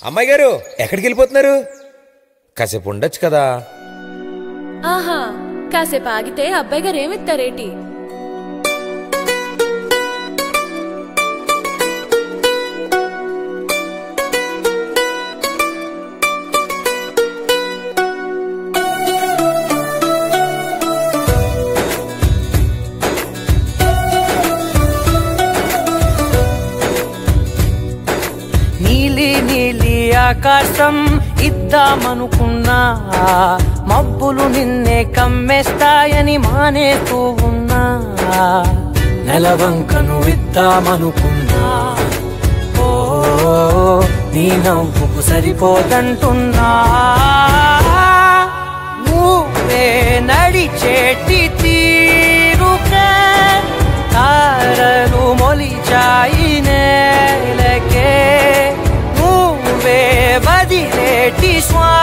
అమ్మాయి గారు ఎక్కడికి వెళ్ళిపోతున్నారు కాసేపు ఉండొచ్చు కదా ఆహా కాసేపు ఆగితే అబ్బాయి గారు ఏమిస్తారేటి నీలి నీలి ఆకాశం ఇద్దామనుకున్నా మబ్బులు నిన్నే కమ్మేస్తాయని మానేస్తూ ఉన్నా నెలవంకను ఇద్దామనుకున్నా ఓ నీ నవ్వుకు సరిపోదంటున్నా నువ్వే నడిచేటి తీరుకే తారలు మొలిచాయి నేలకే నువ్వే వదిలేటి స్వా